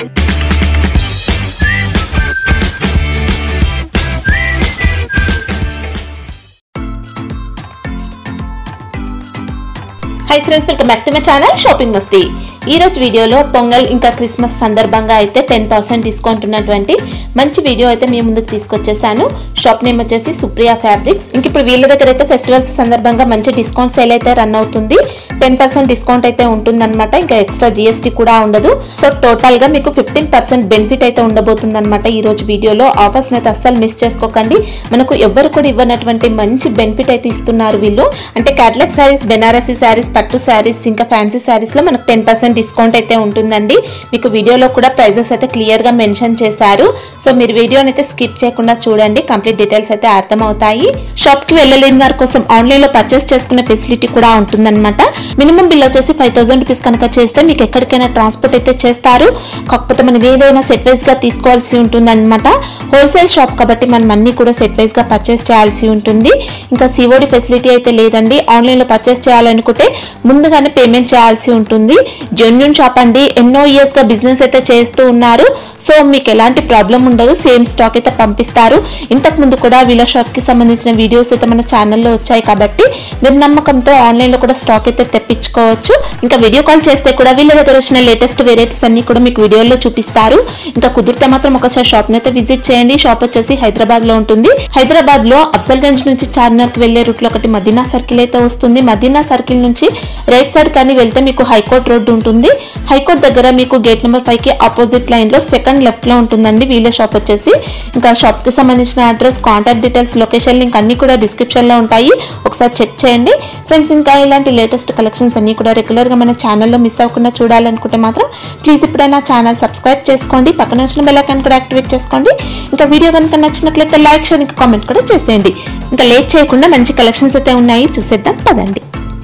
High friends welcome back to my channel shopping Masti ఈ రోజు వీడియోలో పొంగల్ ఇంకా క్రిస్మస్ సందర్భంగా అయితే టెన్ పర్సెంట్ డిస్కౌంట్ ఉన్నటువంటి మంచి వీడియో అయితే మీ ముందుకు తీసుకొచ్చేసాను షాప్ నేమ్ వచ్చేసి సుప్రియా ఫ్యాబ్రిక్స్ ఇంక ఇప్పుడు వీళ్ళ దగ్గర అయితే ఫెస్టివల్స్ సందర్భంగా మంచి డిస్కౌంట్ సేల్ అయితే రన్ అవుతుంది టెన్ పర్సెంట్ డిస్కౌంట్ అయితే ఉంటుందన్నమాట ఇంకా ఎక్స్ట్రా జిఎస్టీ కూడా ఉండదు సో టోటల్ గా మీకు ఫిఫ్టీన్ పర్సెంట్ బెనిఫిట్ అయితే ఉండబోతుంది అనమాట ఈ రోజు వీడియోలో ఆఫర్స్ అయితే అస్సలు మిస్ చేసుకోకండి మనకు ఎవరు కూడా ఇవ్వనటువంటి మంచి బెనిఫిట్ అయితే ఇస్తున్నారు వీళ్ళు అంటే క్యాటలాగ్ శారీస్ బెనారసీ శారీస్ పట్టు శారీస్ ఇంకా ఫ్యాన్సీ శారీస్ లో మనకు టెన్ పర్సెంట్ డిస్కౌంట్ అయితే ఉంటుందండి మీకు వీడియోలో కూడా ప్రైజెస్ అయితే క్లియర్ గా మెన్షన్ చేశారు సో మీరు వీడియోని అయితే స్కిప్ చేయకుండా చూడండి కంప్లీట్ డీటెయిల్స్ అయితే అర్థమవుతాయి షాప్ కి వెళ్ళలేని వారి కోసం ఆన్లైన్ లో పర్చేస్ చేసుకునే ఫెసిలిటీ కూడా ఉంటుందన్నమాట మినిమం బిల్ వచ్చేసి ఫైవ్ థౌసండ్ రూపీస్ కనుక చేస్తే మీకు ఎక్కడికైనా ట్రాన్స్పోర్ట్ అయితే చేస్తారు కాకపోతే మనం ఏదైనా సెట్ వైజ్ గా తీసుకోవాల్సి ఉంటుందన్నమాట హోల్సేల్ షాప్ కాబట్టి మనం అన్ని కూడా సెట్ వైజ్ గా పర్చేస్ చేయాల్సి ఉంటుంది ఇంకా సిఓడి ఫెసిలిటీ అయితే లేదండి ఆన్లైన్ లో పర్చేస్ చేయాలనుకుంటే ముందుగానే పేమెంట్ చేయాల్సి ఉంటుంది జెన్యున్ షాప్ అండి ఎన్నో ఇయర్స్ గా బిజినెస్ అయితే చేస్తూ ఉన్నారు సో మీకు ఎలాంటి ప్రాబ్లం ఉండదు సేమ్ స్టాక్ అయితే పంపిస్తారు ఇంతకు ముందు కూడా వీళ్ళ షాప్ కి సంబంధించిన వీడియోస్ అయితే మన ఛానల్లో వచ్చాయి కాబట్టి మీరు నమ్మకంతో ఆన్లైన్ లో కూడా స్టాక్ అయితే తెప్పించుకోవచ్చు ఇంకా వీడియో కాల్ చేస్తే కూడా వీళ్ళ దగ్గర వచ్చిన లేటెస్ట్ వెరైటీస్ అన్ని కూడా మీకు వీడియోలో చూపిస్తారు ఇంకా కుదిరితే మాత్రం ఒకసారి షాప్ అయితే విజిట్ చేయండి షాప్ వచ్చేసి హైదరాబాద్ లో ఉంటుంది హైదరాబాద్ లో అఫ్జల్గంజ్ నుంచి చార్మినార్ కి వెళ్లే రూట్ లో ఒకటి మదీనా సర్కిల్ అయితే వస్తుంది మదీనా సర్కిల్ నుంచి రైట్ సైడ్ కానీ వెళ్తే మీకు హైకోర్ట్ రోడ్ ఉంటుంది హైకోర్ట్ దగ్గర మీకు గేట్ నెంబర్ ఫైవ్ కి ఆపోజిట్ లైన్ లో సెకండ్ లెఫ్ట్ లో ఉంటుందండి వీళ్ళ షాప్ వచ్చేసి ఇంకా షాప్ కి సంబంధించిన address contact details location link అన్ని కూడా డిస్క్రిప్షన్ లో ఉంటాయి ఒకసారి చెక్ చేయండి ఫ్రెండ్స్ ఇంకా ఇలాంటి లేటెస్ట్ కలెక్షన్స్ అన్ని కూడా రెగ్యులర్ గా మన ఛానల్లో మిస్ అవ్వకుండా చూడాలనుకుంటే మాత్రం ప్లీజ్ ఇప్పుడైనా ఛానల్ సబ్స్క్రైబ్ చేసుకోండి పక్కన వచ్చిన బెల్ ఐకాన్ కూడా యాక్టివేట్ చేసుకోండి ఇంకా వీడియో కనుక నచ్చినట్లయితే లైక్ షేర్ ఇంకా కామెంట్ కూడా చేసేయండి ఇంకా లేట్ చేయకుండా మంచి కలెక్షన్స్ అయితే ఉన్నాయి చూసేద్దాం పదండి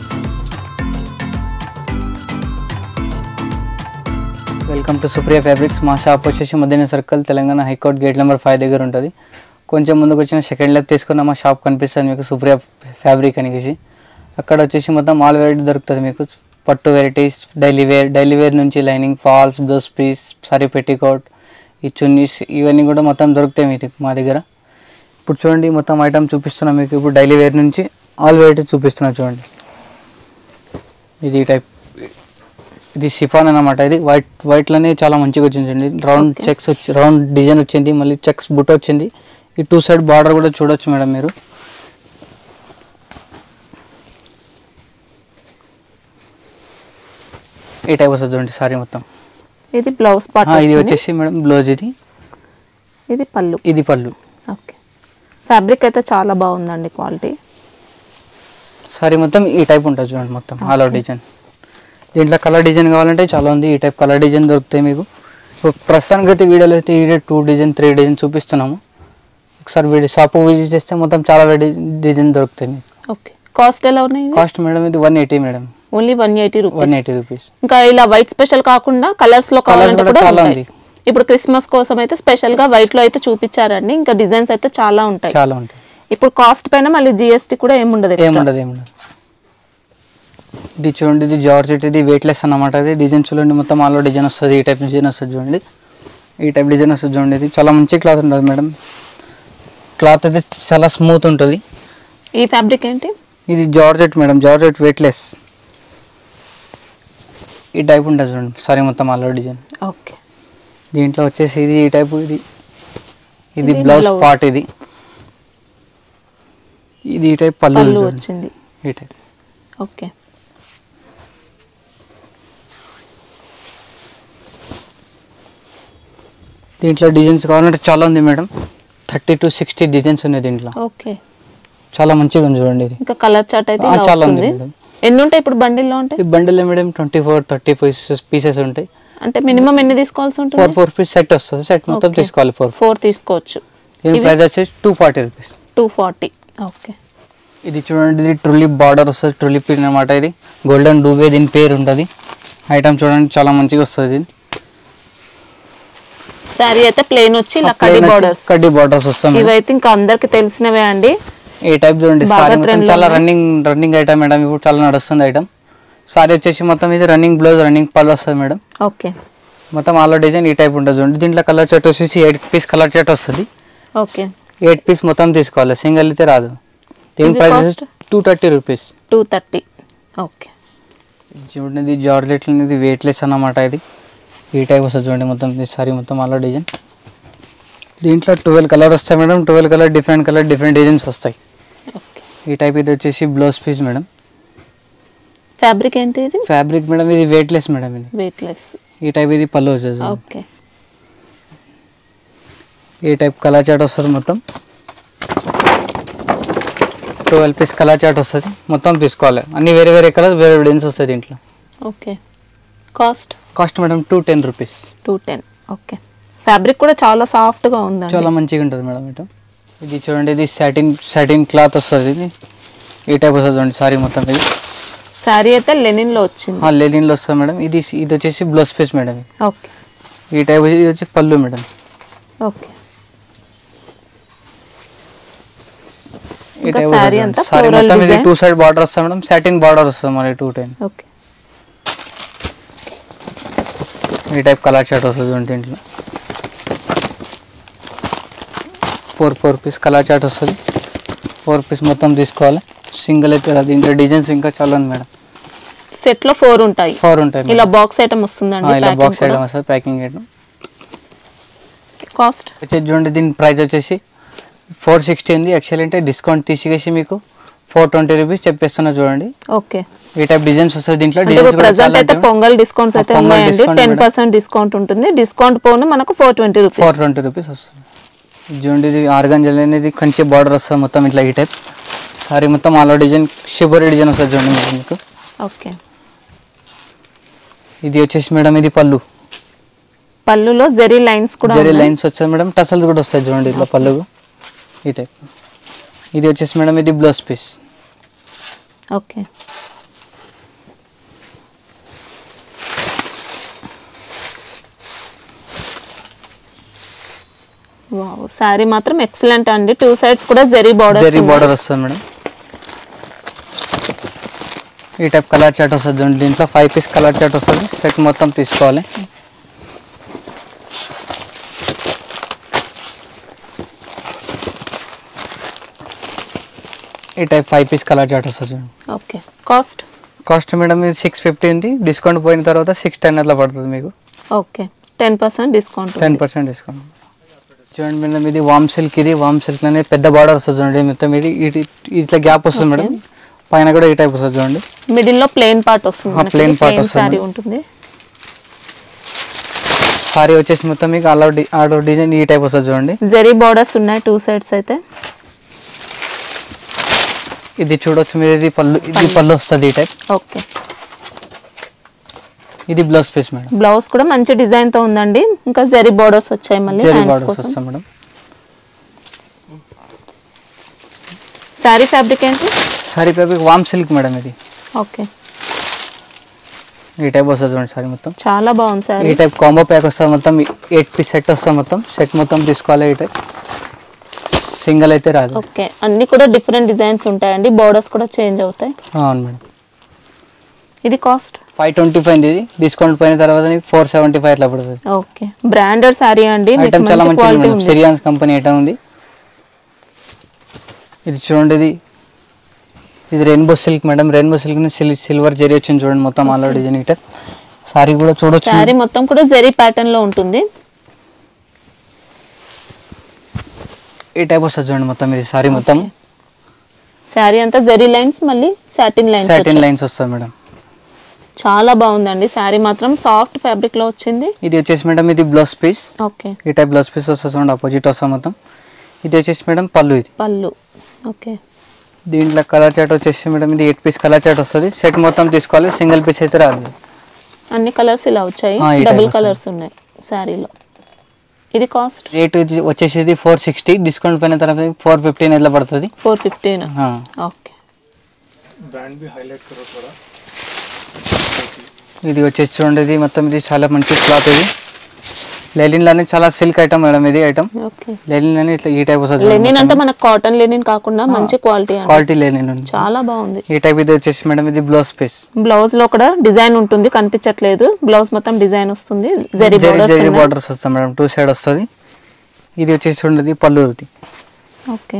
వెల్కమ్ టు సుప్రియ ఫ్యాబ్రిక్స్ మా షాప్ వచ్చేసి Madina circle Telangana high court gate number five దగ్గర ఉంటుంది కొంచెం ముందుకు వచ్చిన సెకండ్ లెఫ్ట్ తీసుకున్న మా షాప్ కనిపిస్తుంది మీకు సుప్రియ ఫ్యాబ్రిక్ అనేసి అక్కడ వచ్చేసి మొత్తం ఆల్ వెరైటీ దొరుకుతుంది మీకు పట్టు varieties daily wear daily wear నుంచి lining falls blouse piece sari petticoat ఈ చున్నీస్ ఇవన్నీ కూడా మొత్తం దొరుకుతాయి మీకు మా దగ్గర ఇప్పుడు చూడండి మొత్తం ఐటమ్ చూపిస్తున్నాం మీకు ఇప్పుడు డైలీ వేర్ నుంచి ఆల్ వెరైటీస్ చూపిస్తున్నా చూడండి ఇది ఈ టైప్ ఇది షిఫాన్ అన్నమాట ఇది వైట్ వైట్లోనే చాలా మంచిగా వచ్చింది రౌండ్ చెక్స్ వచ్చి రౌండ్ డిజైన్ వచ్చింది మళ్ళీ చెక్స్ బుట్ట వచ్చింది ఈ టూ సైడ్ బార్డర్ కూడా చూడొచ్చు మేడం మీరు ఈ టైప్ వస్తుంది చూడండి సారీ మొత్తం ఇది బ్లౌజ్ పార్ట్ ఆ, ఇది వచ్చేసి మేడం బ్లౌజ్ ఇది ఇది పళ్ళు ఇది పళ్ళు ఓకే ఫ్యాబ్రిక్ అయితే చాలా బాగుందండి క్వాలిటీ సారీ మొత్తం ఈ టైప్ ఉంటుంది చూడండి మొత్తం ఆల్ అవుట్ డిజైన్ దీంట్లో కలర్ డిజైన్ కావాలంటే చాలా ఉంది ఈ టైప్ కలర్ డిజైన్ దొరుకుతాయి మీకు ఇప్పుడు ప్రస్తుతానికి అయితే వీడియోలో అయితే ఈ టూ డిజైన్ త్రీ డిజైన్ చూపిస్తున్నాము ఒకసారి వీడియో షాప్ విజిట్ చేస్తే మొత్తం చాలా డిజైన్ దొరుకుతాయి మీకు ఓకే కాస్ట్ ఎలా ఉన్నాయి కాస్ట్ మేడం ఇది one eighty madam only one eighty one rupees eighty rupees ఇంకా ఇలా వైట్ స్పెషల్ కాకుండా కలర్స్ లో కావాలంటే కూడా కూడా చాలా ఉంటాయి. ఉంది. ఇప్పుడు క్రిస్మస్ కోసం అయితే స్పెషల్ గా వైట్ లో అయితే చూపించారండి ఇంకా డిజైన్స్ అయితే చాలా ఉంటాయి చాలా ఉంటాయి ఇప్పుడు కాస్ట్ పైన మళ్ళీ జిఎస్టీ కూడా ఏముండదు extra. ఏముండదు ఏముండదు ఇది చూడండి ఇది జార్జెట్ ఇది వెయిట్లెస్ అన్నమాట ఇది డిజైన్ చూడండి మొత్తం ఆల్ డిజైన్ వస్తుంది ఈ టైప్ డిజైన్ వస్తుంది చూడండి ఈ టైప్ డిజైన్ వస్తుంది చూడండి ఇది చాలా మంచి క్లాత్ ఉంటుంది మేడం క్లాత్ అయితే చాలా స్మూత్ ఉంటుంది ఈ ఫ్యాబ్రిక్ ఏంటి ఇది జార్జెట్ మేడం జార్జెట్ వెయిట్లెస్ ఈ టైప్ ఉంటుంది చూడండి సరే మొత్తం ఆల్ డిజైన్ ఓకే దీంట్లో వచ్చేసి ఇది ఈ టైప్ ఇది ఇది ఇది బ్లౌజ్ blouse. పార్ట్ ఇది ఇది ఈ టైప్ పళ్ళు పళ్ళు చూడండి. వచ్చింది ఈ టైప్ ఓకే దీంట్లో డిజైన్స్ కావాలంటే చాలా ఉంది madam thirty to sixty designs ఉన్నాయి దీంట్లో ఓకే చాలా మంచిగా ఉంది చూడండి ఇది ఇంకా కలర్ చార్ట్ అయితే ఆ, ఇలా చాలా ఉంది వస్తుంది మేడం. ఎన్ని ఉంటాయి ఇప్పుడు బండిల్లో ఉంటాయి ఈ bundle madam twenty four thirty five pieces ఉంటాయి అంటే మినిమం ఎన్ని తీసుకోవాల్సి ఫోర్ ఉంటుంది ఫోర్ పీస్ సెట్ వస్తుంది సెట్ మొత్తం Okay. తీసుకోవాలి ఫోర్ ఫోర్ తీసుకోవచ్చు దీని ఇవి? ప్రైస్ వచ్చేసి two forty rupees two forty okay ఇది చూడండి ఇది ట్రులీ బార్డర్ వస్తుంది ట్రులీ పిన్ అనమాట ఇది గోల్డెన్ డూబే దీని పేరు ఉంటుంది ఐటమ్ చూడండి చాలా మంచిగా వస్తుంది ఇది శారీ అయితే ప్లెయిన్ వచ్చి ఇలా కడి బార్డర్స్ కడ్డీ బార్డర్స్ వస్తుంది ఇవైతే ఇంకా అందరికి తెలిసినవే అండి ఈ టైప్ చూడండి బాగా సారీ మొత్తం trend లో చాలా ఉంది. రన్నింగ్ రన్నింగ్ ఐటమ్ మేడం ఇప్పుడు చాలా నడుస్తుంది ఐటమ్ సారీ వచ్చేసి మొత్తం ఇది రన్నింగ్ బ్లౌజ్ రన్నింగ్ పళ్ళు వస్తుంది మేడం ఓకే మొత్తం ఆల్ డిజైన్ ఈ టైప్ ఉంటుంది చూడండి దీంట్లో కలర్ చార్ట్ వచ్చేసి ఎయిట్ పీస్ కలర్ చార్ట్ వస్తుంది ఓకే ఎయిట్ పీస్ మొత్తం తీసుకోవాలి సింగిల్ అయితే రాదు దీని ఇది price cost? Two thirty rupees two thirty okay చూడండి ఇది జార్జెట్ ఇది వెయిట్లెస్ అన్నమాట ఇది ఈ టైప్ వస్తుంది చూడండి మొత్తం ఇది సారీ మొత్తం అలా డిజైన్ దీంట్లో ట్వెల్వ్ కలర్ వస్తాయి madam twelve colour different colour different designs వస్తాయి ఓకే ఈ టైప్ ఇది వచ్చేసి బ్లౌజ్ పీస్ మేడం ఫ్యాబ్రిక్ ఏంటి ఇది ఫ్యాబ్రిక్ మేడం ఇది వెయిట్లెస్ మేడం ఇది వెయిట్లెస్ ఈ టైప్ ఇది పళ్ళు వచ్చేసి ఓకే ఈ టైప్ కలర్ చాట్ వస్తుంది మొత్తం ట్వెల్వ్ పీస్ కలర్ చాట్ వస్తుంది మొత్తం తీసుకోవాలి అన్ని వేరే వేరే కలర్స్ వేరే డిజైన్స్ వస్తాయి దీంట్లో okay cost cost madam two ten rupees two ten okay fabric కూడా చాలా సాఫ్ట్గా ఉందండి చాలా మంచిగా ఉంటుంది మేడం ఇటు ఇది చూడండి ఇది సాటిన్ సాటిన్ క్లాత్ వస్తుంది ఇది ఈ టైప్ వస్తుంది చూడండి సారీ మొత్తం ఇది శారీ అయితే లెనిన్లో వచ్చింది ఆ లెనిన్లో వస్తుంది మేడం ఇది ఇది వచ్చేసి బ్లౌజ్ పీస్ మేడం ఇది. ఓకే ఈ టైప్ ఇది వచ్చి పళ్ళు మేడం ఓకే ఈ ఇంకా టైప్ saree అంతా సారీ floral మొత్తం ఇది design. టూ సైడ్ బార్డర్ వస్తుంది మేడం సాటిన్ బార్డర్ వస్తుంది మరి టూ టెన్ ఓకే ఈ టైప్ కలర్ షర్ట్ వస్తుంది చూడండి దీంట్లో four four piece colour chart వస్తుంది ఫోర్ పీస్ మొత్తం తీసుకోవాలి సింగిల్ అయితే రాదు. దీంట్లో డిజైన్స్ ఇంకా చాలా ఉంది మేడం సెట్ లో ఫోర్ ఉంటాయి ఫోర్ ఉంటాయి ఇలా మేడం. బాక్స్ ఐటమ్ ఆ, వస్తుందండి ఇలా బాక్స్ ఐటమ్ వస్తుంది ప్యాకింగ్ ఐటమ్ కాస్ట్ వచ్చేసి చూడండి దీని ప్రైస్ వచ్చేసి ఫోర్ సిక్స్టీ ఉంది యాక్చువల్ అంటే డిస్కౌంట్ తీసేసి మీకు ఫోర్ ట్వంటీ రూపీస్ చెప్పేస్తున్నా చూడండి ఓకే ఈ టైప్ డిజైన్స్ వస్తుంది దీంట్లో అంటే డిజైన్స్ కూడా ప్రజెంట్ చాలా అయితే పొంగల్ డిస్కౌంట్స్ అయితే పొంగల్ ఉన్నాయండి discount ten madam. Percent discount ఉంటుంది డిస్కౌంట్ పోను మనకు four twenty rupees four twenty rupees వస్తుంది ఇది చూడండి ఇది ఆర్గంజల్ అనేది కంచి బార్డర్ వస్తుంది మొత్తం ఇట్లా ఈ టైప్ సారీ మొత్తం ఆల్ డిజైన్ షిబోరి డిజైన్ వస్తుంది చూడండి మేడం మీకు ఓకే ఇది వచ్చేసి మేడం ఇది పళ్ళు పళ్ళులో జెరీ లైన్స్ కూడా జరీ ఉన్నాయి. లైన్స్ వచ్చాయి మేడం టసల్స్ కూడా వస్తాయి చూడండి ఇట్లా పళ్ళు ఈ టైప్ ఇది వచ్చేసి మేడం ఇది blouse piece okay wow sari మాత్రం ఎక్సలెంట్ అండి టూ సైడ్స్ కూడా జెరీ బార్డర్ జరీ బార్డర్ వస్తుంది మేడం ఈ టైప్ కలర్ చాట్ వస్తుంది చూడండి దీంట్లో ఫైవ్ పీస్ కలర్ చాట్ వస్తుంది సెట్ మొత్తం తీసుకోవాలి ఈ type five piece colour chart వస్తుంది చూడండి ఓకే కాస్ట్ కాస్ట్ మేడం ఇది సిక్స్ ఫిఫ్టీ ఉంది డిస్కౌంట్ పోయిన తర్వాత సిక్స్ టెన్ అట్లా పడుతుంది మీకు okay ten percent discount ten percent discount చూడండి మేడం ఇది వామ్ సిల్క్ ఇది వామ్ సిల్క్ అనేది పెద్ద బార్డర్ వస్తుంది చూడండి మొత్తం ఇది ఇటు- ఇట్లా గ్యాప్ వస్తుంది మేడం పైన కూడా ఈ టైప్ వస్తుంది చూడండి మిడిల్ లో ప్లేన్ పార్ట్ వస్తుంది ఆ, plain part వస్తుంది. శారీ ఉంటుంది సారీ వచ్చేసి మొత్తం మీకు అలా ఆడో డిజైన్ ఈ టైప్ వస్తుంది చూడండి జెరీ బార్డర్స్ ఉన్నాయి టూ సైడ్స్ అయితే ఇది చూడొచ్చు మీరు ఇది పళ్ళు ఇది పళ్ళు వస్తుంది ఈ టైప్ ఓకే ఇది బ్లౌజ్ పీస్ మేడం బ్లౌజ్ కూడా మంచి డిజైన్ తో ఉందండి ఇంకా జెరీ బార్డర్స్ వచ్చాయి మళ్ళీ జెరీ హ్యాండ్స్ బార్డర్స్ కోసం వస్తాయి మేడం శారీ ఫ్యాబ్రిక్ ఏంటి సారీ పేపర్ వామ్ సిల్క్ మేడం ఇది ఓకే ఈ టైప్ వస్తుంది చూడండి సారీ మొత్తం చాలా బాగుంది ఈ శారీ టైప్ కాంబో ప్యాక్ వస్తుంది మొత్తం ఎయిట్ పీస్ సెట్ వస్తుంది మొత్తం సెట్ మొత్తం తీసుకోవాలి ఈ టైప్ సింగిల్ అయితే రాదు ఓకే అన్ని కూడా డిఫరెంట్ డిజైన్స్ ఉంటాయండి బార్డర్స్ కూడా చేంజ్ అవుతాయి అవును మేడం ఇది కాస్ట్ ఫైవ్ ట్వంటీ ఫైవ్ ఇది డిస్కౌంట్ పోయిన తర్వాత నీకు ఫోర్ సెవెంటీ ఫైవ్ అట్లా పడుతుంది ఓకే బ్రాండెడ్ శారీ అండి మీకు ఐటమ్ చాలా మంచి మంచిది క్వాలిటీ మేడం ఉంది సిరియాన్స్ కంపెనీ ఐటమ్ ఉంది ఇది చూడండి ఇది ఇది rainbow silk madam rainbow silk సిల్ సిల్వర్ జరీ వచ్చింది చూడండి మొత్తం ఆల్ డిజైన్ ఇట సారీ కూడా చూడొచ్చు శారీ మొత్తం కూడా జెరీ ప్యాటర్న్ లో ఉంటుంది ఈ టైప్ వస్తుంది చూడండి మొత్తం ఇది సారీ మొత్తం శారీ అంతా జెరీ లైన్స్ మళ్ళీ సాటిన్ లైన్స్ సాటిన్ లైన్స్ వస్తుంది మేడం చాలా బాగుందండి శారీ మాత్రం సాఫ్ట్ ఫ్యాబ్రిక్ లో వచ్చింది ఇది వచ్చేసి మేడం ఇది బ్లౌజ్ పీస్ ఓకే ఈ టైప్ బ్లౌజ్ పీస్ వస్తుంది చూడండి అపోజిట్ వస్తుంది మొత్తం ఇది వచ్చేసి మేడం పళ్ళు ఇది పళ్ళు ఓకే దీంట్లో కలర్ చాట్ వచ్చేసి మేడం ఇది ఎయిట్ పీస్ కలర్ చాట్ వస్తుంది సెట్ మొత్తం తీసుకోవాలి సింగిల్ పీస్ అయితే రాదు అన్ని కలర్స్ ఇలా వచ్చాయి ఆ, ఈ డబుల్ type కలర్స్ ఉన్నాయి శారీలో ఇది కాస్ట్ రేట్ ఇది వచ్చేసి ఇది ఫోర్ సిక్స్టీ డిస్కౌంట్ పైన తర్వాత ఫోర్ ఫిఫ్టీన్ ఇట్లా పడుతుంది ఫోర్ ఫిఫ్టీన్ ఆ. ఓకే ब्रांड भी हाईलाइट करो थोड़ा ఇది వచ్చేసి చూడండి ఇది మొత్తం ఇది చాలా మంచి క్లాత్ ఇది లెలిన్ లోనే చాలా సిల్క్ ఐటమ్ మేడం ఇది ఐటమ్ ఓకే లెలిన్ లోనే ఇట్లా ఈ టైప్ వస్తుంది లెనిన్ అంటే మనకు కాటన్ లెనిన్ కాకుండా మంచి క్వాలిటీ అండి క్వాలిటీ లెలిన్ ఉంది చాలా బాగుంది ఈ టైప్ ఇది వచ్చేసి మేడం ఇది బ్లౌజ్ పీస్ బ్లౌజ్ లో కూడా డిజైన్ ఉంటుంది కనిపించట్లేదు బ్లౌజ్ మొత్తం డిజైన్ వస్తుంది జరీ జరీ బోర్డర్స్ జరీ బార్డర్స్ వస్తాయి మేడం టూ సైడ్ వస్తుంది ఇది వచ్చేసి ఉండదు పల్లూరుది ఓకే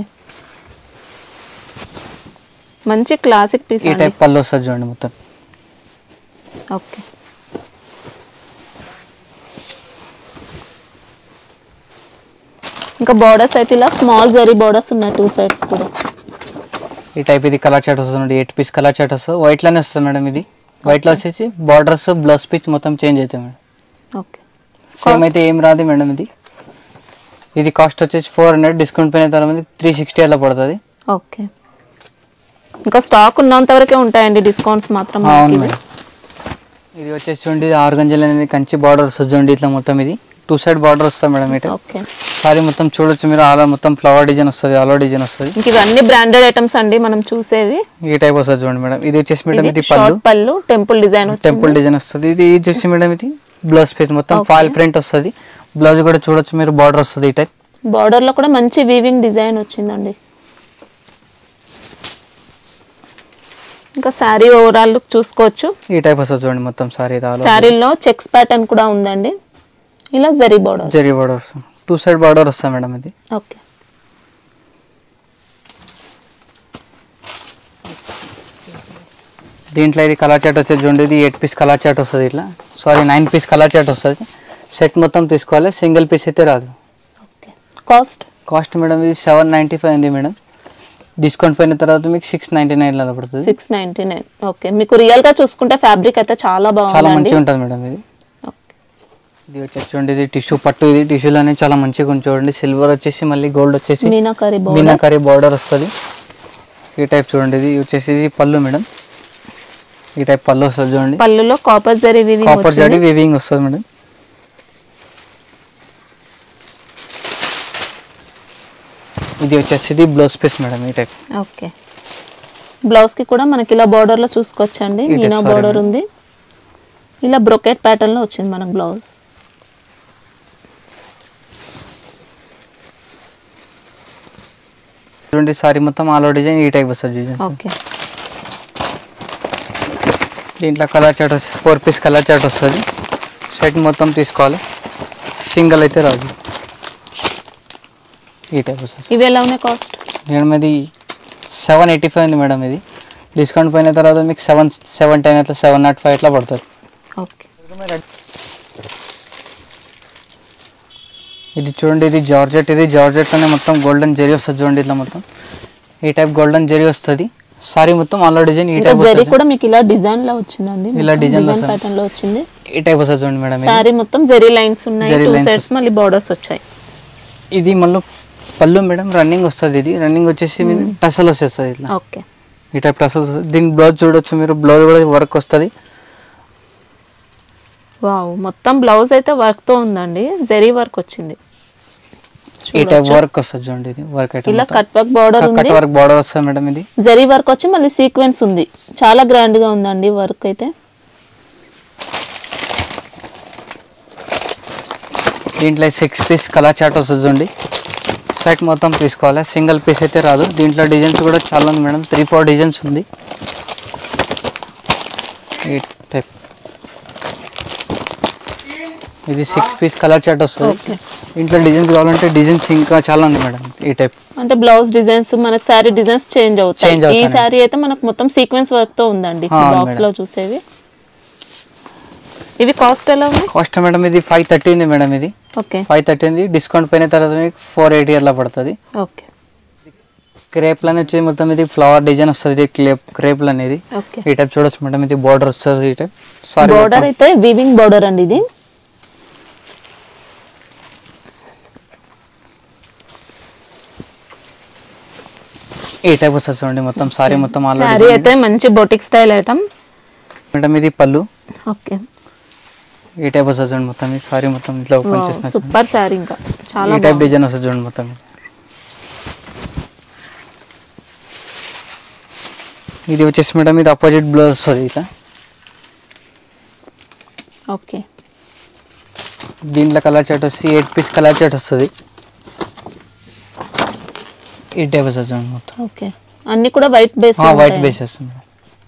మంచి క్లాసిక్ పీస్ ఈ అండి టైప్ పళ్ళు వస్తుంది చూడండి మొత్తం ఓకే ఇంకా బోర్డర్స్ అయితే ఇలా స్మాల్ జరీ బోర్డర్స్ ఉన్నాయి టూ సైడ్స్ కూడా ఈ టైప్ ఇది కలర్ చాట్ వస్తుంది ఎయిట్ పీస్ కలర్ చాట్ వస్తుంది వైట్ లోనే వస్తుంది మేడం ఇది వైట్ లో వచ్చేసి బార్డర్స్ బ్లౌజ్ పీస్ మొత్తం చేంజ్ అవుతాయి మేడం ఓకే సేమ్ అయితే ఏం రాదు మేడం ఇది ఇది కాస్ట్ వచ్చేసి ఫోర్ హండ్రెడ్ డిస్కౌంట్ పైన తర్వాత త్రీ సిక్స్టీ అలా పడుతుంది ఓకే ఇంకా స్టాక్ ఉన్నంత వరకే ఉంటాయండి డిస్కౌంట్స్ మాత్రం మనకి అవును ఇవి. మేడం ఇది వచ్చేసి చూడండి ఇది ఆరు గంజలు అనేది కంచి బార్డర్ వస్తుంది చూడండి ఇట్లా మొత్తం ఇది టూ సైడ్ బార్డర్ వస్తుంది మేడం ఇటు ఓకే సారీ మొత్తం చూడొచ్చు మీరు ఆల్ మొత్తం ఫ్లవర్ డిజైన్ వస్తుంది ఆలో డిజైన్ వస్తుంది ఇంక ఇవన్నీ బ్రాండెడ్ ఐటమ్స్ అండి మనం చూసేవి ఈ టైప్ వస్తుంది చూడండి మేడం ఇది వచ్చేసి మేడం ఇది పళ్ళు షార్ట్ పళ్ళు టెంపుల్ డిజైన్ టెంపుల్ డిజైన్ వస్తుంది ఇది ఇది వచ్చేసి మేడం ఇది బ్లౌజ్ పీస్ మొత్తం ఫాల్ ప్రింట్ వస్తుంది బ్లౌజ్ కూడా చూడొచ్చు మీరు బార్డర్ వస్తుంది ఈ టైప్ బార్డర్ లో కూడా మంచి వీవింగ్ డిజైన్ వచ్చిందండి ఇంకా శారీ ఓవరాల్ లుక్ చూసుకోవచ్చు ఈ టైప్ వస్తుంది చూడండి మొత్తం సారీ ఇది ఆలో శారీలో చెక్స్ ప్యాటర్న్ కూడా ఉందండి ఇలా జరీ బార్డర్ జరీ బార్డర్ వస్తుంది టూ సైడ్ బార్డర్ వస్తుంది మేడం ఇది ఓకే దీంట్లో ఇది కలర్ చాట్ వచ్చేది చూడండి ఇది ఎయిట్ పీస్ కలర్ చాట్ వస్తుంది ఇట్లా saree nine piece colour chart వస్తుంది సెట్ మొత్తం తీసుకోవాలి సింగిల్ పీస్ అయితే రాదు ఓకే కాస్ట్ కాస్ట్ మేడం ఇది సెవెన్ నైంటీ ఫైవ్ ఉంది మేడం డిస్కౌంట్ పోయిన తర్వాత మీకు సిక్స్ నైంటీ నైన్లో పడుతుంది సిక్స్ నైన్టీ నైన్ ఓకే మీకు రియల్ గా చూసుకుంటే ఫ్యాబ్రిక్ అయితే చాలా చాలా బాగుందండి మంచిగా ఉంటుంది మేడం ఇది ఓకే. ఇది వచ్చేసి చూడండి ఇది టిష్యూ పట్టు ఇది టిష్యూలోనే చాలా మంచిగా ఉంది చూడండి సిల్వర్ వచ్చేసి మళ్ళీ గోల్డ్ వచ్చేసి మీనాకరీ బార్డర్ మీనాకరీ బార్డర్ వస్తుంది ఈ టైప్ చూడండి ఇది వచ్చేసి ఇది పళ్ళు మేడం ఈ టైప్ పళ్ళు వస్తుంది చూడండి పళ్ళులో copper zari weaving copper zari weaving వస్తుంది మేడం ఇది వచ్చేసి ఇది బ్లౌజ్ పీస్ మేడం ఈ టైప్ ఓకే బ్లౌజ్ కి కూడా మనకి ఇలా బార్డర్ లో చూసుకోవచ్చండి ఈ type మీనా saree బార్డర్ మేడం. ఉంది ఇలా బ్రొకెట్ ప్యాటర్న్ లో వచ్చింది మనకు బ్లౌజ్ చూడండి సారీ మొత్తం ఆల్ ఓవర్ డిజైన్ ఈ టైప్ వస్తుంది డిజైన్ ఓకే దీంట్లో కలర్ చాట్ వస్తుంది ఫోర్ పీస్ కలర్ చాట్ వస్తుంది సెట్ మొత్తం తీసుకోవాలి సింగిల్ అయితే రాదు ఈ టైప్ వస్తుంది ఇవి ఎలా ఉన్నాయి కాస్ట్ మేడం ఇది సెవెన్ ఎయిటీ ఫైవ్ ఉంది మేడం ఇది డిస్కౌంట్ పోయిన తర్వాత మీకు సెవెన్ సెవెన్ టెన్ అట్లా సెవెన్ నాట్ ఫైవ్ అట్లా పడుతుంది ఓకే ఇది చూడండి ఇది జార్జెట్ ఇది జార్జెట్ అనే మొత్తం గోల్డెన్ జెరీ వస్తుంది చూడండి ఇట్లా మొత్తం ఈ టైప్ గోల్డెన్ జెరీ వస్తుంది సారీ మొత్తం ఆల్ డిజైన్ ఈ ఇంకా టైప్ జరీ వస్తుంది కూడా మీకు ఇలా డిజైన్ లో వచ్చిందండి ఇలా design లో వస్తుంది. ప్యాటర్న్ లో వచ్చింది ఈ టైప్ వస్తుంది చూడండి మేడం ఇది. శారీ మొత్తం జరీ లైన్స్ ఉన్నాయి జరీ టూ lines సైడ్స్ మళ్ళీ బార్డర్స్ వచ్చాయి ఇది మళ్ళీ పళ్ళు మేడం రన్నింగ్ వస్తుంది ఇది రన్నింగ్ వచ్చేసి టసల్ వస్తుంది ఇట్లా ఓకే ఈ టైప్ టసల్ దీని బ్లౌజ్ చూడొచ్చు మీరు బ్లౌజ్ కూడా వర్క్ వస్తుంది వావ్ మొత్తం బ్లౌజ్ అయితే వర్క్ తో ఉందండి జరీ వర్క్ వచ్చింది ఈ టైప్ వర్క్ వస్తుంది చూడండి ఇది వర్క్ ఇలా item cut work border cut ఉంది వర్క్ బార్డర్ వస్తుంది మేడం ఇది జరీ వర్క్ వచ్చి మళ్ళీ సీక్వెన్స్ ఉంది చాలా గ్రాండ్ గా ఉందండి వర్క్ అయితే దీంట్లో సిక్స్ పీస్ కలర్ చాట్ వస్తుంది చూడండి సెట్ మొత్తం తీసుకోవాలి సింగిల్ పీస్ అయితే రాదు దీంట్లో డిజైన్స్ కూడా చాలా ఉంది మేడం త్రీ ఫోర్ డిజైన్స్ ఉంది ఈ టైప్ ఇది సిక్స్ పీస్ కలర్ చాట్ వస్తుంది ఓకే దీంట్లో డిజైన్స్ కావాలంటే డిజైన్స్ ఇంకా చాలా ఉంది మేడం ఈ టైప్ అంటే బ్లౌజ్ డిజైన్స్ మనకి శారీ డిజైన్స్ చేంజ్ అవుతాయి Change ఈ అవుతాయి. శారీ అయితే మనకు మొత్తం సీక్వెన్స్ వర్క్ తో ఉందండి ఆ, అవును బాక్స్ మేడం. లో చూసేవి ఇవి కాస్ట్ ఎలా ఉంది కాస్ట్ మేడం ఇది ఫైవ్ థర్టీ ఉంది మేడం ఇది ఓకే ఫైవ్ థర్టీ ఉంది డిస్కౌంట్ పోయిన తర్వాత మీకు ఫోర్ ఎయిటీ అట్లా పడుతుంది ఓకే క్రేప్లు అనేది వచ్చి మొత్తం ఇది ఫ్లవర్ డిజైన్ వస్తుంది ఇది క్రేప్ క్రేప్లు అనేది ఓకే ఈ టైప్ చూడొచ్చు మేడం ఇది బార్డర్ వస్తుంది ఈ టైప్ సారీ బోర్డర్ అయితే వీవింగ్ బోర్డర్ అండి ఇది ఈ టైప్ వస్తుంది చూడండి మొత్తం సారీ మొత్తం శారీ ఆల్రెడీ అయితే మంచి బొటిక్ స్టైల్ ఐటమ్ మేడం ఇది పళ్ళు ఓకే ఈ టైప్ వస్తుంది చూడండి మొత్తం ఈ సారీ మొత్తం ఇట్లా ఓపెన్ చేసిన సూపర్ శారీ ఇంకా చాలా ఈ టైప్ డిజైన్ వస్తుంది చూడండి మొత్తం ఇది వచ్చేసి మేడం ఇది అపోజిట్ బ్లౌజ్ వస్తుంది ఇట్లా ఓకే దీంట్లో కలర్ చాట్ వస్తే ఎయిట్ పీస్ కలర్ చాట్ వస్తుంది ఈ టైప్ వస్తుంది చూడండి మొత్తం ఓకే అన్ని కూడా వైట్ బేస్ వైట్ బేస్ వస్తుంది మేడం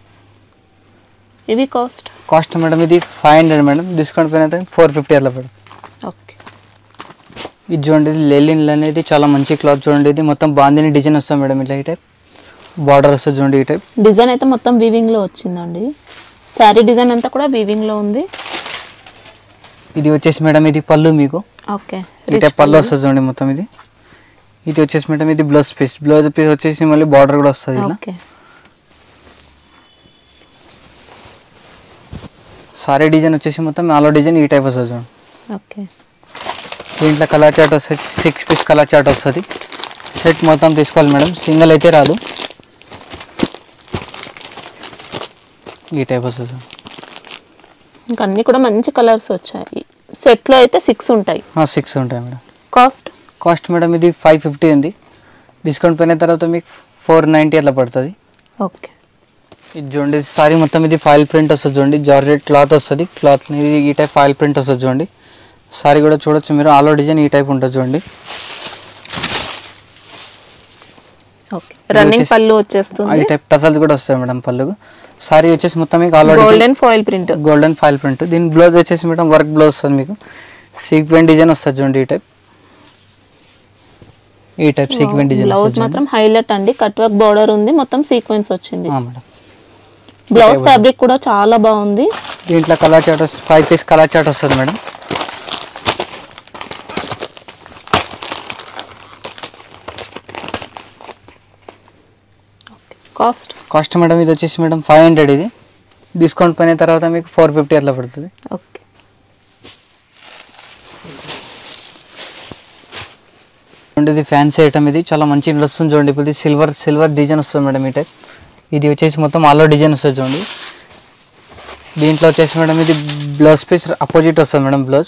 ఇవి కాస్ట్ కాస్ట్ మేడం ఇది ఫైవ్ హండ్రెడ్ మేడం డిస్కౌంట్ పైన అయితే ఫోర్ ఫిఫ్టీ అట్లా పడుతుంది ఓకే ఇది చూడండి ఇది లెలిన్ అనేది చాలా మంచి క్లాత్ చూడండి ఇది మొత్తం బాందిని డిజైన్ వస్తుంది మేడం ఇట్లా ఈ టైప్ బార్డర్ వస్తుంది చూడండి ఈ టైప్ డిజైన్ అయితే మొత్తం వీవింగ్ లో వచ్చిందండి శారీ డిజైన్ అంతా కూడా వీవింగ్ లో ఉంది ఇది వచ్చేసి మేడం ఇది పళ్ళు మీకు ఓకే ఈ టైప్ పళ్ళు వస్తుంది చూడండి మొత్తం ఇది ఇది వచ్చేసి మేడం ఇది బ్లౌజ్ పీస్ బ్లౌజ్ పీస్ వచ్చేసి మళ్ళీ బార్డర్ కూడా వస్తుంది ఇలా ఓకే సారీ డిజైన్ వచ్చేసి మొత్తం ఆలో డిజైన్ ఈ టైప్ వస్తుంది చూడండి ఓకే దీంట్లో కలర్ చాట్ వస్తుంది సిక్స్ పీస్ కలర్ చాట్ వస్తుంది సెట్ మొత్తం తీసుకోవాలి మేడం సింగిల్ అయితే రాదు ఈ టైప్ వస్తుంది చూడండి. ఇంకా అన్ని కూడా మంచి కలర్స్ వచ్చాయి సెట్ లో అయితే సిక్స్ ఉంటాయి సిక్స్ ఉంటాయి మేడం కాస్ట్ కాస్ట్ మేడం ఇది ఫైవ్ ఫిఫ్టీ ఉంది డిస్కౌంట్ పోయిన తర్వాత మీకు ఫోర్ నైంటీ అట్లా పడుతుంది ఓకే ఇది చూడండి సారీ మొత్తం ఇది ఫైల్ ప్రింట్ వస్తుంది చూడండి జార్జెట్ క్లాత్ వస్తుంది క్లాత్ ఇది ఈ టైప్ ఫైల్ ప్రింట్ వస్తుంది చూడండి సారీ కూడా చూడొచ్చు మీరు ఆలో డిజైన్ ఈ టైప్ ఉంటుంది చూడండి ఓకే రన్నింగ్ వచ్చేసి- పళ్ళు ఈ వచ్చేస్తుంది టైప్ టసల్స్ కూడా వస్తాయి మేడం పళ్ళు సారీ వచ్చేసి మొత్తం మీకు ఆలో golden foil print golden foil print దీని బ్లౌజ్ వచ్చేసి మేడం వర్క్ బ్లౌజ్ వస్తుంది మీకు సీక్వెంట్ డిజైన్ వస్తుంది చూడండి ఈ టైప్ ఈ టైప్ సీక్వెంట్ డిజైన్ బ్లౌజ్ వస్తుంది మాత్రం హైలైట్ అండి కట్ వర్క్ బార్డర్ ఉంది మొత్తం సీక్వెన్స్ వచ్చింది మేడం బ్లౌజ్ ఫ్యాబ్రిక్ కూడా చాలా బాగుంది దీంట్లో కలర్ చాట్ వస్తుంది ఫైవ్ పీస్ కలర్ చాట్ వస్తుంది మేడం కాస్ట్ కాస్ట్ మేడం ఇది వచ్చేసి మేడం ఫైవ్ హండ్రెడ్ ఇది డిస్కౌంట్ పైన తర్వాత మీకు ఫోర్ ఫిఫ్టీ అట్లా పడుతుంది ఓకే చూడండి ఇది ఫ్యాన్సీ ఐటమ్ ఇది చాలా మంచి వస్తుంది చూడండి ఇప్పుడు ఇది సిల్వర్ సిల్వర్ డిజైన్ వస్తుంది మేడం ఈ టైప్ ఇది వచ్చేసి మొత్తం ఆలో డిజైన్ వస్తుంది చూడండి దీంట్లో వచ్చేసి మేడం ఇది బ్లౌజ్ పీస్ అపోజిట్ వస్తుంది మేడం బ్లౌజ్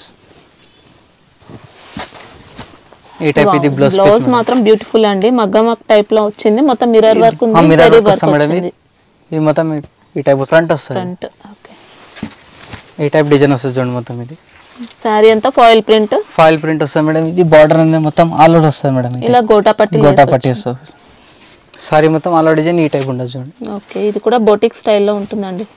ఈ టైప్ ఇది బ్లౌజ్ బ్లౌజ్ పీస్ మాత్రం బ్యూటిఫుల్ అండి మగ్గం వర్క్ టైప్ లో వచ్చింది మొత్తం మిర్రర్ వర్క్ ఉంది మిర్రర్ జరీ వర్క్ వర్క్ వస్తుంది మేడం ఇది వచ్చింది ఇది మొత్తం ఈ- ఈ టైప్ ఫ్రంట్ వస్తుంది ఫ్రంట్ ఓకే ఈ టైప్ డిజైన్ వస్తుంది చూడండి మొత్తం ఇది శారీ అంతా ఫాయిల్ ప్రింట్ ఫాయిల్ ప్రింట్ వస్తుంది మేడం ఇది బార్డర్ అనేది మొత్తం ఆల్ ఓవర్ వస్తుంది మేడం ఇది. ఇలా గోటా పట్టి గోటా పట్టి వస్తుంది సారీ మొత్తం ఆల్ ఓవర్ డిజైన్ ఈ టైప్ ఉండదు చూడండి ఓకే ఇది కూడా బొటిక్ స్టైల్లో ఉంటుందండి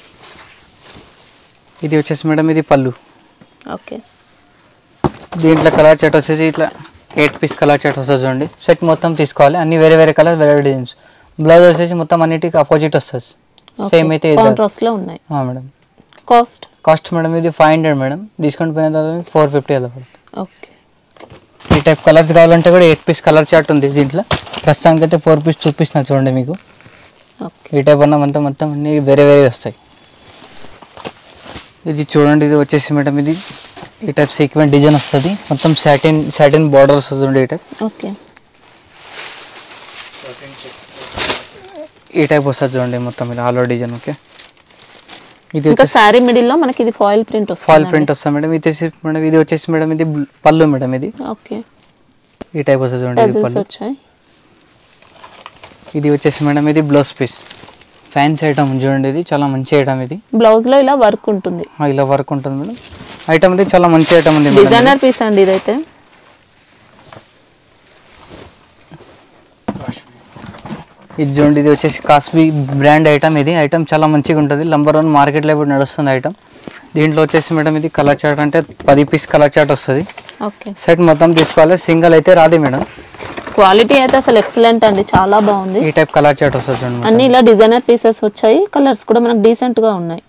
ఇది వచ్చేసి మేడం ఇది పళ్ళు ఓకే దీంట్లో కలర్ చాట్ వచ్చేసి ఇట్లా ఎయిట్ పీస్ కలర్ చాట్ వస్తుంది చూడండి సెట్ మొత్తం తీసుకోవాలి అన్ని వేరే వేరే కలర్ వేరే వేరే డిజైన్స్ బ్లౌజ్ వచ్చేసి మొత్తం అన్నిటికి అపోజిట్ వస్తుంది సేమ్ అయితే ఇది రాదు. కాంట్రాస్ట్ లో ఉన్నాయి ఆ, మేడం కాస్ట్ కాస్ట్ మేడం ఇది ఫైవ్ హండ్రెడ్ మేడం డిస్కౌంట్ పోయిన తర్వాత ఫోర్ ఫిఫ్టీ అలా పడుతుంది ఓకే ఈ టైప్ కలర్స్ కావాలంటే కూడా ఎయిట్ పీస్ కలర్ చార్ట్ ఉంది దీంట్లో ప్రస్తుతానికి అయితే ఫోర్ పీస్ చూపిస్తున్నా చూడండి మీకు ఓకే ఈ టైప్ అన్న మొత్తం మొత్తం అన్ని వేరే వేరే వస్తాయి ఇది చూడండి ఇది వచ్చేసి మేడం ఇది ఈ టైప్ సీక్వెంట్ డిజైన్ వస్తుంది మొత్తం సాటిన్ సాటిన్ బార్డర్ వస్తుంది చూడండి ఈ టైప్ ఓకే ఈ టైప్ వస్తుంది చూడండి మొత్తం ఇలా ఆల్ డిజైన్ ఓకే ఇది ఇంకా వచ్చేసి శారీ మిడిల్ లో మనకి ఇది ఫాయిల్ ప్రింట్ ఫాల్ వస్తుంది ప్రింట్ వస్తుంది మేడం ఇది వచ్చేసి మేడం ఇది వచ్చేసి మేడం ఇది బ్- పళ్ళు మేడం ఇది ఓకే ఈ టైప్ వస్తుంది చూడండి ఇది టజిల్స్ పళ్ళు వచ్చాయి ఇది వచ్చేసి మేడం ఇది బ్లౌజ్ పీస్ ఫ్యాన్సీ ఐటమ్ చూడండి ఇది చాలా మంచి ఐటమ్ ఇది బ్లౌజ్ లో ఇలా వర్క్ ఉంటుంది ఆ, ఇలా వర్క్ ఉంటుంది మేడం ఐటమ్ ఇది చాలా మంచి ఐటమ్ ఉంది మేడం ఇది. డిజైనర్ పీస్ అండి ఇదైతే ఇది చూడండి ఇది వచ్చేసి కాస్వి బ్రాండ్ ఐటమ్ ఇది ఐటమ్ చాలా మంచిగా ఉంటుంది నంబర్ వన్ మార్కెట్లో ఇప్పుడు నడుస్తుంది ఐటమ్ దీంట్లో వచ్చేసి మేడం ఇది కలర్ చార్ట్ అంటే పది పీస్ కలర్ చార్ట్ వస్తుంది ఓకే సెట్ మొత్తం తీసుకోవాలి సింగిల్ అయితే రాదు మేడం క్వాలిటీ అయితే అసలు ఎక్సలెంట్ అండి చాలా బాగుంది ఈ టైప్ కలర్ చార్ట్ వస్తుంది చూడండి మొత్తం. అన్ని ఇలా డిజైనర్ పీసెస్ వచ్చాయి కలర్స్ కూడా మనకు డీసెంట్ గా ఉన్నాయి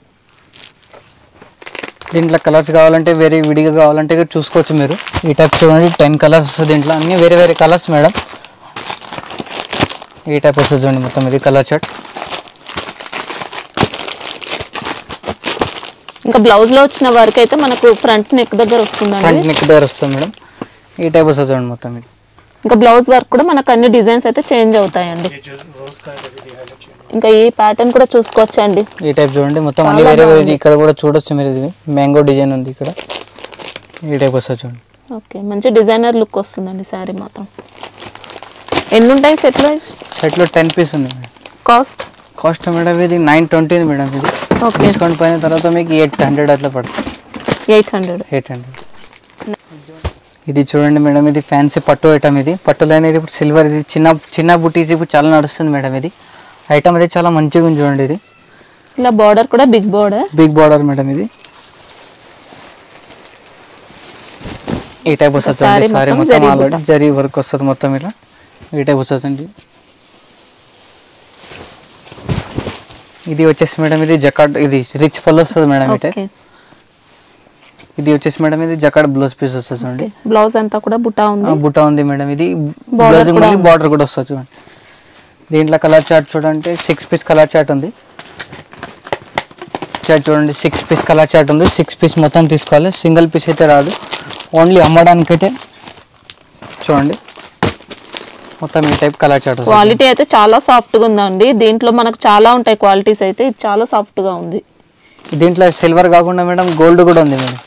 దీంట్లో కలర్స్ కావాలంటే వేరే విడిగా కావాలంటే ఇక్కడ చూసుకోవచ్చు మీరు ఈ టైప్ చూడండి టెన్ కలర్స్ వస్తుంది దీంట్లో అన్ని వేరే వేరే కలర్స్ మేడం ఈ టైప్ వస్తుంది చూడండి మొత్తం ఇది కలర్ చార్ట్ ఇంకా బ్లౌజ్ లో వచ్చిన వర్క్ అయితే మనకు ఫ్రంట్ నెక్ దగ్గర వస్తుందండి ఫ్రంట్ నెక్ దగ్గర వస్తుంది మేడం ఈ టైప్ వస్తుంది చూడండి మొత్తం ఇది ఇంకా బ్లౌజ్ వర్క్ కూడా మనకు అన్ని డిజైన్స్ అయితే చేంజ్ అవుతాయండి ये जो रोज का है वो भी हाईलाइट चाहिए ఇంకా ఈ ప్యాటర్న్ కూడా చూసుకోవచ్చండి ఈ టైప్ చూడండి మొత్తం అన్ని వేరే వేరే ఇక్కడ కూడా చూడొచ్చు మీరు ఇది మ్యాంగో డిజైన్ ఉంది ఇక్కడ ఈ టైప్ వస్తుంది చూడండి ఓకే మంచి డిజైనర్ లుక్ వస్తుందండి శారీ మాత్రం ఎన్ని ఉంటాయి సెట్లో సెట్లో టెన్ పీస్ ఉంది మేడం కాస్ట్ కాస్ట్ మేడం ఇది నైన్ ట్వంటీ మేడం ఇది ఓకే డిస్కౌంట్ పైన తర్వాత మీకు ఎయిట్ హండ్రెడ్ అట్లా పడుతుంది ఎయిట్ హండ్రెడ్ ఎయిట్ హండ్రెడ్ ఇది చూడండి మేడం ఇది ఫ్యాన్సీ పట్టు ఐటమ్ ఇది పట్టులో అనేది ఇప్పుడు సిల్వర్ ఇది చిన్న చిన్న బుటీస్ ఇప్పుడు చాలా నడుస్తుంది మేడం ఇది ఐటమ్ అయితే చాలా మంచిగా ఉంది చూడండి ఇది ఇలా బార్డర్ కూడా big border big border madam ఇది ఈ టైప్ వస్తుంది చూడండి saree సారీ మొత్తం మొత్తం జరీ ఆల్రెడీ జరీ వర్క్ వస్తుంది మొత్తం ఇలా ఈ టైప్ వస్తుంది ఇది వచ్చేసి మేడం ఇది జకాట్ ఇది రిచ్ పళ్ళు వస్తుంది మేడం ఈ టైప్ ఓకే ఇది వచ్చేసి మేడం ఇది జకాట్ బ్లౌజ్ పీస్ వస్తుంది చూడండి బ్లౌజ్ అంతా కూడా బుటా ఆ, ఉంది బుట్ట ఉంది మేడం ఇది Border బ్లౌజ్ కూడా మళ్ళీ ఉంది. బార్డర్ కూడా వస్తుంది చూడండి దీంట్లో కలర్ చార్ట్ చూడండి సిక్స్ పీస్ కలర్ చార్ట్ ఉంది చార్ట్ చూడండి సిక్స్ పీస్ కలర్ చార్ట్ ఉంది సిక్స్ పీస్ మొత్తం తీసుకోవాలి సింగిల్ పీస్ అయితే రాదు ఓన్లీ అమ్మడానికి అయితే చూడండి మొత్తం ఈ టైప్ కలర్ చార్ట్ వస్తుంది క్వాలిటీ అయితే చాలా సాఫ్ట్ గా ఉందండి దీంట్లో మనకు చాలా ఉంటాయి క్వాలిటీస్ అయితే ఇది చాలా సాఫ్ట్ గా ఉంది దీంట్లో సిల్వర్ కాకుండా మేడం గోల్డ్ కూడా ఉంది మేడం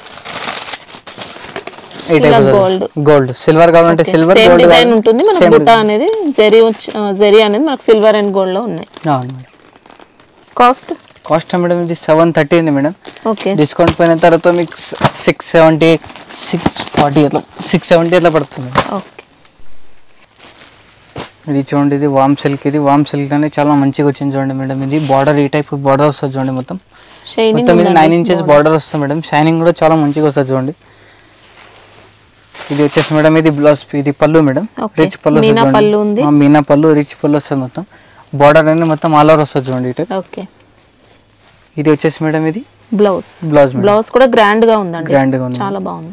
ఈ ఇలా టైప్ gold. గోల్డ్ సిల్వర్ కావాలంటే సిల్వర్ సేమ్ గోల్డ్ డిజైన్ ఉంటుంది మనకు బుట్ట అనేది జెరీ వచ్చి- ఆ, జెరీ అనేది మనకు సిల్వర్ అండ్ గోల్డ్ లో ఉన్నాయి అవును మేడం కాస్ట్ కాస్ట్ మేడం ఇది సెవెన్ థర్టీ ఉంది మేడం ఓకే డిస్కౌంట్ పోయిన తర్వాత మీకు సిక్స్ సెవెంటీ సిక్స్ ఫార్టీ అట్లా సిక్స్ సెవెంటీ అట్లా పడుతుంది ఓకే ఇది చూడండి ఇది వామ్ సిల్క్ ఇది వామ్ సిల్క్ అనేది చాలా మంచిగా వచ్చింది చూడండి మేడం ఇది బార్డర్ ఈ టైప్ బార్డర్ వస్తుంది చూడండి మొత్తం షైనింగ్ మొత్తం ఇది నైన్ ఇంచెస్ బార్డర్ వస్తుంది మేడం షైనింగ్ కూడా చాలా మంచిగా వస్తుంది చూడండి ఇది వచ్చేసి మేడం ఇది బ్లౌజ్ ఇది పళ్ళు మేడం Okay. రిచ్ పళ్ళు వస్తుంది మీనా చూడండి. పళ్ళు ఉంది. ఆ, మీనా పళ్ళు రిచ్ పళ్ళు వస్తుంది మొత్తం బార్డర్ అనేది మొత్తం ఆల్ ఓవర్ వస్తుంది చూడండి ఈ టైప్ ఓకే ఇది వచ్చేసి మేడం ఇది బ్లౌజ్ బ్లౌజ్ మేడం బ్లౌజ్ కూడా గ్రాండ్ గా ఉందండి Grand గా ఉంది. చాలా బాగుంది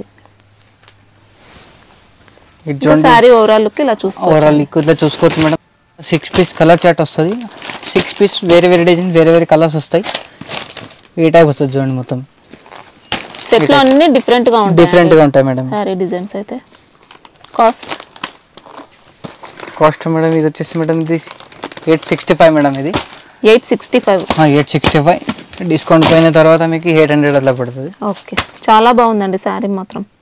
ఇది చూడండి సారీ ఓవరాల్ లుక్ ఇలా చూసుకోవచ్చు ఓవరాల్ ఇట్లా చూసుకోవచ్చు madam six piece colour chart వస్తుంది సిక్స్ పీస్ వేరే వేరే డిజైన్ వేరే వేరే కలర్స్ వస్తాయి ఈ టైప్ వస్తుంది చూడండి మొత్తం సెట్ లో అన్ని డిఫరెంట్ గా ఉంటాయి డిఫరెంట్ గా ఉంటాయి మేడం సారీ డిజైన్స్ అయితే కాస్ట్ కాస్ట్ మేడం ఇది వచ్చేసి మేడం ఇది ఎయిట్ సిక్స్టీ ఫైవ్ మేడం ఇది eight sixty five eight sixty five discount పోయిన తర్వాత మీకు ఎయిట్ హండ్రెడ్ అట్లా పడుతుంది ఓకే చాలా బాగుందండి శారీ మాత్రం